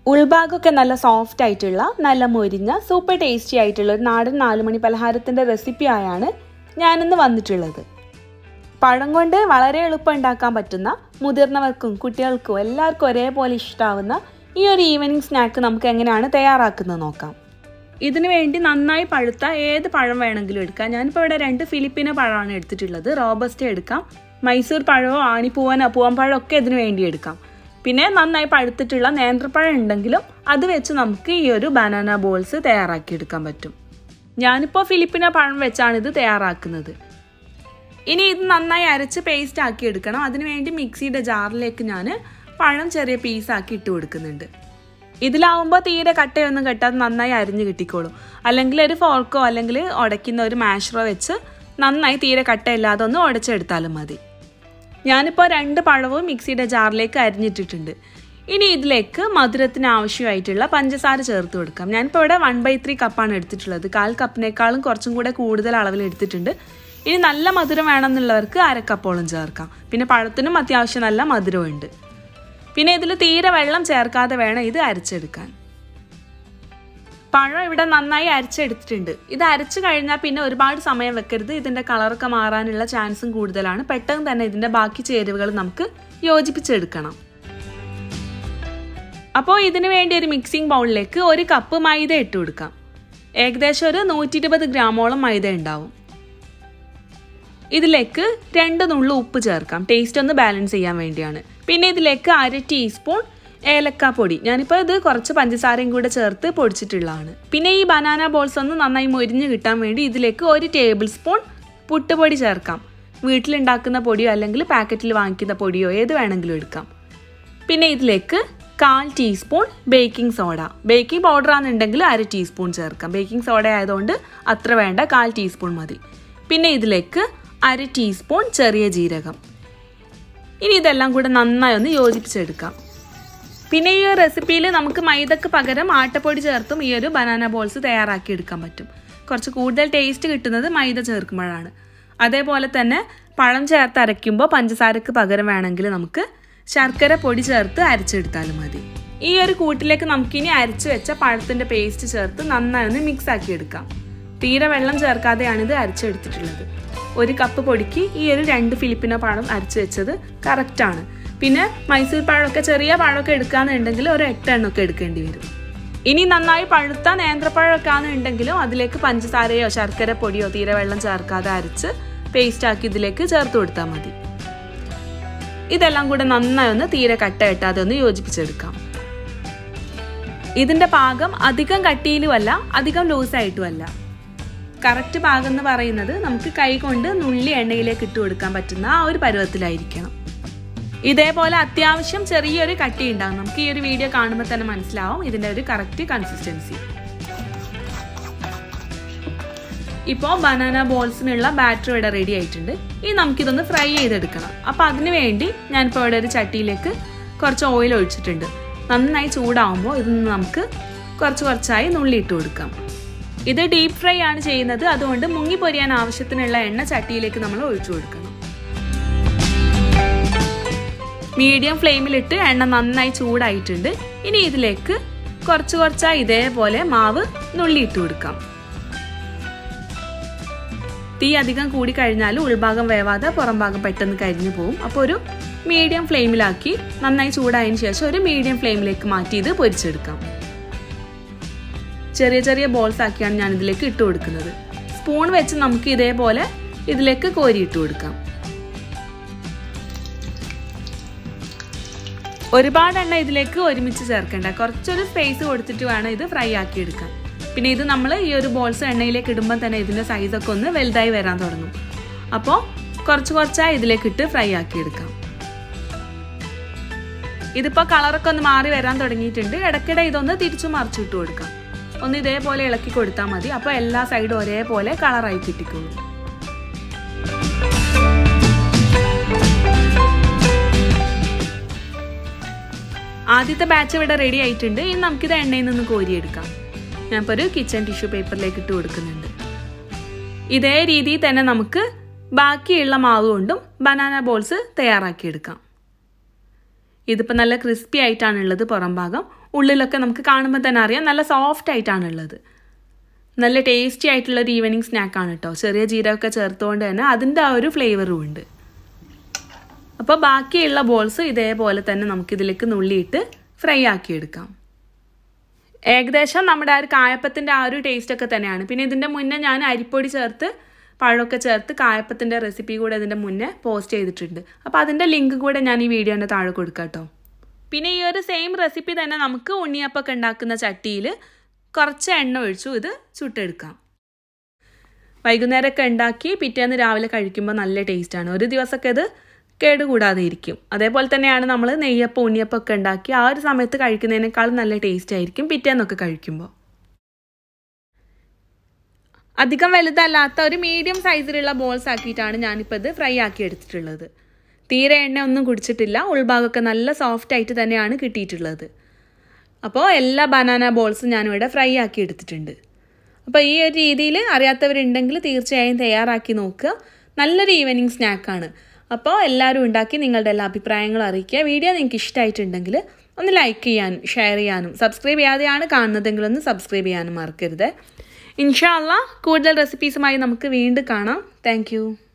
ഉൾഭാഗമൊക്കെ നല്ല സോഫ്റ്റ് ആയിട്ടുള്ള നല്ല മൊരിഞ്ഞ സൂപ്പർ ടേസ്റ്റി ആയിട്ടുള്ള ഒരു നാടൻ നാലുമണി പലഹാരത്തിൻ്റെ റെസിപ്പി ആയാണ് ഞാനിന്ന് വന്നിട്ടുള്ളത് പഴം കൊണ്ട് വളരെ എളുപ്പം ഉണ്ടാക്കാൻ പറ്റുന്ന മുതിർന്നവർക്കും കുട്ടികൾക്കും എല്ലാവർക്കും ഒരേപോലെ ഇഷ്ടമാവുന്ന ഈ ഒരു ഈവനിങ് സ്നാക്ക് നമുക്ക് എങ്ങനെയാണ് തയ്യാറാക്കുന്നത് നോക്കാം ഇതിനു വേണ്ടി നന്നായി പഴുത്ത ഏത് പഴം വേണമെങ്കിലും എടുക്കാം ഞാനിപ്പോൾ ഇവിടെ രണ്ട് ഫിലിപ്പിന പഴമാണ് എടുത്തിട്ടുള്ളത് റോബസ്റ്റ് എടുക്കാം മൈസൂർ പഴമോ ആണിപ്പൂവനോ പൂവൻ ഒക്കെ ഇതിനു വേണ്ടി എടുക്കാം പിന്നെ നന്നായി പഴുത്തിട്ടുള്ള നേന്ത്രപ്പഴം ഉണ്ടെങ്കിലും അത് വെച്ച് നമുക്ക് ഈ ഒരു ബനാന ബോൾസ് തയ്യാറാക്കി എടുക്കാൻ പറ്റും ഞാനിപ്പോൾ ഫിലിപ്പിന പഴം വെച്ചാണ് ഇത് തയ്യാറാക്കുന്നത് ഇനി ഇത് നന്നായി അരച്ച് പേസ്റ്റ് ആക്കി എടുക്കണം അതിനുവേണ്ടി മിക്സിയുടെ ജാറിലേക്ക് ഞാൻ പഴം ചെറിയ പീസാക്കി ഇട്ട് കൊടുക്കുന്നുണ്ട് ഇതിലാവുമ്പോൾ തീരെ കട്ടയൊന്നും കെട്ടാതെ നന്നായി അരിഞ്ഞ് കിട്ടിക്കോളും അല്ലെങ്കിൽ ഒരു ഫോർക്കോ അല്ലെങ്കിൽ ഉടയ്ക്കുന്ന ഒരു മാഷറോ വെച്ച് നന്നായി തീരെ കട്ടയില്ലാതെ ഒന്ന് ഉടച്ചെടുത്താലും മതി ഞാനിപ്പോൾ രണ്ട് പഴവും മിക്സിയുടെ ജാറിലേക്ക് അരിഞ്ഞിട്ടിട്ടുണ്ട് ഇനി ഇതിലേക്ക് മധുരത്തിന് ആവശ്യമായിട്ടുള്ള പഞ്ചസാര ചേർത്ത് കൊടുക്കാം ഞാനിപ്പോൾ ഇവിടെ വൺ ബൈ ത്രീ കപ്പാണ് എടുത്തിട്ടുള്ളത് കാൽ കപ്പിനേക്കാളും കുറച്ചും കൂടെ കൂടുതൽ അളവിൽ എടുത്തിട്ടുണ്ട് ഇനി നല്ല മധുരം വേണമെന്നുള്ളവർക്ക് അരക്കപ്പോളം ചേർക്കാം പിന്നെ പഴത്തിനും അത്യാവശ്യം നല്ല മധുരമുണ്ട് പിന്നെ ഇതിൽ തീരെ വെള്ളം ചേർക്കാതെ വേണം ഇത് അരച്ചെടുക്കാൻ പഴം ഇവിടെ നന്നായി അരച്ചെടുത്തിട്ടുണ്ട് ഇത് അരച്ചു കഴിഞ്ഞാൽ പിന്നെ ഒരുപാട് സമയം വെക്കരുത് ഇതിൻ്റെ കളറൊക്കെ മാറാനുള്ള ചാൻസും കൂടുതലാണ് പെട്ടെന്ന് തന്നെ ഇതിൻ്റെ ബാക്കി ചേരുവകൾ നമുക്ക് യോജിപ്പിച്ചെടുക്കണം അപ്പോൾ ഇതിനു വേണ്ടി ഒരു മിക്സിംഗ് ബൗളിലേക്ക് ഒരു കപ്പ് മൈദ ഇട്ട് കൊടുക്കാം ഏകദേശം ഒരു നൂറ്റി ഇരുപത് ഗ്രാമോളം മൈദ ഉണ്ടാവും ഇതിലേക്ക് രണ്ട് നുള്ളു ഉപ്പ് ചേർക്കാം ടേസ്റ്റ് ഒന്ന് ബാലൻസ് ചെയ്യാൻ വേണ്ടിയാണ് പിന്നെ ഇതിലേക്ക് അര ടീസ്പൂൺ ഏലക്കാപ്പൊടി ഞാനിപ്പോൾ ഇത് കുറച്ച് പഞ്ചസാരയും കൂടെ ചേർത്ത് പൊടിച്ചിട്ടുള്ളതാണ് പിന്നെ ഈ ബനാന ബോൾസ് ഒന്ന് നന്നായി മൊരിഞ്ഞ് കിട്ടാൻ വേണ്ടി ഇതിലേക്ക് ഒരു ടേബിൾ സ്പൂൺ പുട്ടുപൊടി ചേർക്കാം വീട്ടിലുണ്ടാക്കുന്ന പൊടിയോ അല്ലെങ്കിൽ പാക്കറ്റിൽ വാങ്ങിക്കുന്ന പൊടിയോ ഏത് വേണമെങ്കിലും എടുക്കാം പിന്നെ ഇതിലേക്ക് കാൽ teaspoon baking soda baking powder ആണെന്നുണ്ടെങ്കിൽ അര ടീസ്പൂൺ ചേർക്കാം ബേക്കിംഗ് സോഡ ആയതുകൊണ്ട് അത്ര വേണ്ട കാൽ ടീസ്പൂൺ മതി പിന്നെ ഇതിലേക്ക് അര ടീസ്പൂൺ ചെറിയ ജീരകം ഇനി ഇതെല്ലാം കൂടെ നന്നായി ഒന്ന് യോജിപ്പിച്ചെടുക്കാം പിന്നെ ഈ റെസിപ്പിയിൽ നമുക്ക് മൈദക്ക് പകരം ആട്ടപ്പൊടി ചേർത്തും ഈ ഒരു ബനാന ബോൾസ് തയ്യാറാക്കി എടുക്കാൻ പറ്റും കുറച്ച് കൂടുതൽ ടേസ്റ്റ് കിട്ടുന്നത് മൈദ ചേർക്കുമ്പോഴാണ് അതേപോലെ തന്നെ പഴം ചേർത്ത് അരയ്ക്കുമ്പോൾ പഞ്ചസാരക്ക് പകരം വേണമെങ്കിൽ നമുക്ക് ശർക്കര പൊടി ചേർത്ത് അരച്ചെടുത്താലും മതി ഈ ഒരു കൂട്ടിലേക്ക് നമുക്കിനി അരച്ച് വെച്ച പഴത്തിൻ്റെ പേസ്റ്റ് ചേർത്ത് നന്നായി ഒന്ന് മിക്സ് ആക്കി എടുക്കാം തീരെ വെള്ളം ചേർക്കാതെയാണ് ഇത് അരച്ചെടുത്തിട്ടുള്ളത് ഒരു കപ്പ് പൊടിക്ക് ഈ ഒരു രണ്ട് ഫിലിപ്പിനോ പഴം അരച്ച് വെച്ചത് കറക്റ്റാണ് പിന്നെ മൈസൂർ പഴമൊക്കെ ചെറിയ പഴമൊക്കെ എടുക്കാന്നുണ്ടെങ്കിൽ ഒരു എട്ട് എണ്ണമൊക്കെ എടുക്കേണ്ടി വരും ഇനി നന്നായി പഴുത്ത നേന്ത്രപ്പഴമൊക്കെ ആണെന്നുണ്ടെങ്കിലും അതിലേക്ക് പഞ്ചസാരയോ ശർക്കര പൊടിയോ തീരെ വെള്ളം ചേർക്കാതെ അരച്ച് പേസ്റ്റ് ആക്കി ഇതിലേക്ക് ചേർത്ത് കൊടുത്താൽ മതി ഇതെല്ലാം കൂടെ നന്നായി ഒന്ന് തീരെ കട്ട കെട്ടാതെ ഒന്ന് യോജിപ്പിച്ചെടുക്കാം ഇതിന്റെ പാകം അധികം കട്ടിയിലുമല്ല അധികം ലൂസായിട്ടുമല്ല കറക്റ്റ് പാകം എന്ന് പറയുന്നത് നമുക്ക് കൈ കൊണ്ട് നുള്ളി എണ്ണയിലേക്ക് ഇട്ട് കൊടുക്കാൻ പറ്റുന്ന ആ ഒരു പരുവത്തിലായിരിക്കണം ഇതേപോലെ അത്യാവശ്യം ചെറിയൊരു കട്ടി ഉണ്ടാകും നമുക്ക് ഈ ഒരു വീഡിയോ കാണുമ്പോൾ തന്നെ മനസ്സിലാവും ഇതിൻ്റെ ഒരു കറക്റ്റ് കൺസിസ്റ്റൻസി ഇപ്പോൾ ബനാന ബോൾസിനുള്ള ബാറ്റർ ഇവിടെ റെഡി ആയിട്ടുണ്ട് ഇനി നമുക്കിതൊന്ന് ഫ്രൈ ചെയ്തെടുക്കണം അപ്പോൾ അതിന് വേണ്ടി ഞാനിപ്പോൾ ഇവിടെ ഒരു ചട്ടിയിലേക്ക് കുറച്ച് ഓയിൽ ഒഴിച്ചിട്ടുണ്ട് നന്നായി ചൂടാവുമ്പോൾ ഇതൊന്ന് നമുക്ക് കുറച്ച് കുറച്ചായി നുള്ളിയിട്ട് കൊടുക്കാം ഇത് ഡീപ്പ് ഫ്രൈ ആണ് ചെയ്യുന്നത് അതുകൊണ്ട് മുങ്ങി പൊരിയാൻ ആവശ്യത്തിനുള്ള എണ്ണ ചട്ടിയിലേക്ക് നമ്മൾ ഒഴിച്ചു കൊടുക്കണം മീഡിയം ഫ്ലെയിമിലിട്ട് എണ്ണ നന്നായി ചൂടായിട്ടുണ്ട് ഇനി ഇതിലേക്ക് കുറച്ച് കുറച്ചായി ഇതേപോലെ മാവ് നുള്ളിയിട്ട് കൊടുക്കാം തീ അധികം കൂടി കഴിഞ്ഞാൽ ഉൾഭാഗം വേവാതെ പുറം ഭാഗം പെട്ടെന്ന് കരിഞ്ഞു പോകും അപ്പോൾ ഒരു മീഡിയം ഫ്ലെയിമിലാക്കി നന്നായി ചൂടായതിനു ശേഷം ഒരു മീഡിയം ഫ്ലെയിമിലേക്ക് മാറ്റി ഇത് പൊരിച്ചെടുക്കാം ചെറിയ ചെറിയ ബോൾസ് ആക്കിയാണ് ഞാൻ ഇതിലേക്ക് ഇട്ട് കൊടുക്കുന്നത് സ്പൂൺ വെച്ച് നമുക്ക് ഇതേപോലെ ഇതിലേക്ക് കോരിയിട്ട് കൊടുക്കാം ഒരുപാട് എണ്ണ ഇതിലേക്ക് ഒരുമിച്ച് ചേർക്കേണ്ട കുറച്ചൊരു സ്പേസ് കൊടുത്തിട്ട് വേണം ഇത് ഫ്രൈ ആക്കി എടുക്കാൻ പിന്നെ ഇത് നമ്മൾ ഈ ഒരു ബോൾസ് എണ്ണയിലേക്ക് ഇടുമ്പോൾ തന്നെ ഇതിൻ്റെ സൈസൊക്കെ ഒന്ന് വലുതായി വരാൻ തുടങ്ങും അപ്പോൾ കുറച്ച് കുറച്ചായി ഇതിലേക്ക് ഇട്ട് ഫ്രൈ ആക്കി എടുക്കാം ഇതിപ്പോൾ കളറൊക്കെ ഒന്ന് മാറി വരാൻ തുടങ്ങിയിട്ടുണ്ട് ഇടയ്ക്കിടെ ഇതൊന്ന് തിരിച്ചു മറിച്ചിട്ട് കൊടുക്കാം ഒന്ന് ഇതേപോലെ ഇളക്കി കൊടുത്താൽ മതി അപ്പോൾ എല്ലാ സൈഡും ഒരേപോലെ കളറായി കിട്ടിക്കോളും ആദ്യത്തെ ബാച്ച് ഇവിടെ റെഡി ആയിട്ടുണ്ട് ഇനി നമുക്കിത് എണ്ണയിൽ നിന്ന് കോരിയെടുക്കാം ഞാനിപ്പോൾ ഒരു കിച്ചൺ ടിഷ്യൂ പേപ്പറിലേക്ക് ഇട്ട് കൊടുക്കുന്നുണ്ട് ഇതേ രീതിയിൽ തന്നെ നമുക്ക് ബാക്കിയുള്ള മാവ് കൊണ്ടും ബനാന ബോൾസ് തയ്യാറാക്കിയെടുക്കാം ഇതിപ്പോൾ നല്ല ക്രിസ്പി ആയിട്ടാണുള്ളത് പുറം ഭാഗം ഉള്ളിലൊക്കെ നമുക്ക് കാണുമ്പോൾ തന്നെ അറിയാം നല്ല സോഫ്റ്റ് ആയിട്ടാണുള്ളത് നല്ല ടേസ്റ്റി ആയിട്ടുള്ള ഒരു ഈവനിങ് സ്നാക്കാണ് കേട്ടോ ചെറിയ ജീരകമൊക്കെ ചേർത്തുകൊണ്ട് തന്നെ അതിൻ്റെ ആ ഒരു ഫ്ലേവറും ഉണ്ട് അപ്പോൾ ബാക്കിയുള്ള ബോൾസ് ഇതേപോലെ തന്നെ നമുക്കിതിലേക്ക് നുള്ളിയിട്ട് ഫ്രൈ ആക്കിയെടുക്കാം ഏകദേശം നമ്മുടെ ആ ഒരു കായപ്പത്തിൻ്റെ ആ ഒരു ടേസ്റ്റ് ഒക്കെ തന്നെയാണ് പിന്നെ ഇതിൻ്റെ മുന്നേ ഞാൻ അരിപ്പൊടി ചേർത്ത് പഴമൊക്കെ ചേർത്ത് കായപ്പത്തിൻ്റെ റെസിപ്പി കൂടെ ഇതിൻ്റെ മുന്നേ പോസ്റ്റ് ചെയ്തിട്ടുണ്ട് അപ്പോൾ അതിൻ്റെ ലിങ്ക് കൂടെ ഞാൻ ഈ വീഡിയോൻ്റെ താഴെ കൊടുക്കാം കേട്ടോ പിന്നെ ഈ ഒരു സെയിം റെസിപ്പി തന്നെ നമുക്ക് ഉണ്ണിയപ്പൊക്കെ ഉണ്ടാക്കുന്ന ചട്ടിയിൽ കുറച്ച് എണ്ണ ഒഴിച്ചു ഇത് ചുട്ടെടുക്കാം വൈകുന്നേരമൊക്കെ ഉണ്ടാക്കി പിറ്റേന്ന് രാവിലെ കഴിക്കുമ്പോൾ നല്ല ടേസ്റ്റാണ് ഒരു ദിവസമൊക്കെ ഇത് കേടുകൂടാതെ ഇരിക്കും അതേപോലെ തന്നെയാണ് നമ്മൾ നെയ്യപ്പം ഉണ്ണിയപ്പം ഒക്കെ ഉണ്ടാക്കി ആ ഒരു സമയത്ത് കഴിക്കുന്നതിനേക്കാളും നല്ല ടേസ്റ്റ് ആയിരിക്കും പിറ്റേന്നൊക്കെ കഴിക്കുമ്പോൾ അധികം വലുതല്ലാത്ത ഒരു മീഡിയം സൈസിലുള്ള ബോൾസ് ആക്കിയിട്ടാണ് ഞാനിപ്പോൾ ഇത് ഫ്രൈ ആക്കി എടുത്തിട്ടുള്ളത് തീരെ എണ്ണ ഒന്നും കുടിച്ചിട്ടില്ല ഉൾഭാഗമൊക്കെ നല്ല സോഫ്റ്റ് ആയിട്ട് തന്നെയാണ് കിട്ടിയിട്ടുള്ളത് അപ്പോൾ എല്ലാ ബനാന ബോൾസും ഞാനിവിടെ ഫ്രൈ ആക്കി എടുത്തിട്ടുണ്ട് അപ്പോൾ ഈ ഒരു രീതിയിൽ അറിയാത്തവരുണ്ടെങ്കിൽ തീർച്ചയായും തയ്യാറാക്കി നോക്കുക നല്ലൊരു ഈവനിങ് സ്നാക്കാണ് അപ്പോൾ എല്ലാവരും ഉണ്ടാക്കി നിങ്ങളുടെ എല്ലാ അഭിപ്രായങ്ങളും അറിയിക്കുക വീഡിയോ നിങ്ങൾക്ക് ഇഷ്ടമായിട്ടുണ്ടെങ്കിൽ ഒന്ന് ലൈക്ക് ചെയ്യാനും ഷെയർ ചെയ്യാനും സബ്സ്ക്രൈബ് ചെയ്യാതെയാണ് കാണുന്നതെങ്കിൽ ഒന്ന് സബ്സ്ക്രൈബ് ചെയ്യാനും മറക്കരുത് ഇൻഷാല്ല കൂടുതൽ റെസിപ്പീസുമായി നമുക്ക് വീണ്ടും കാണാം താങ്ക്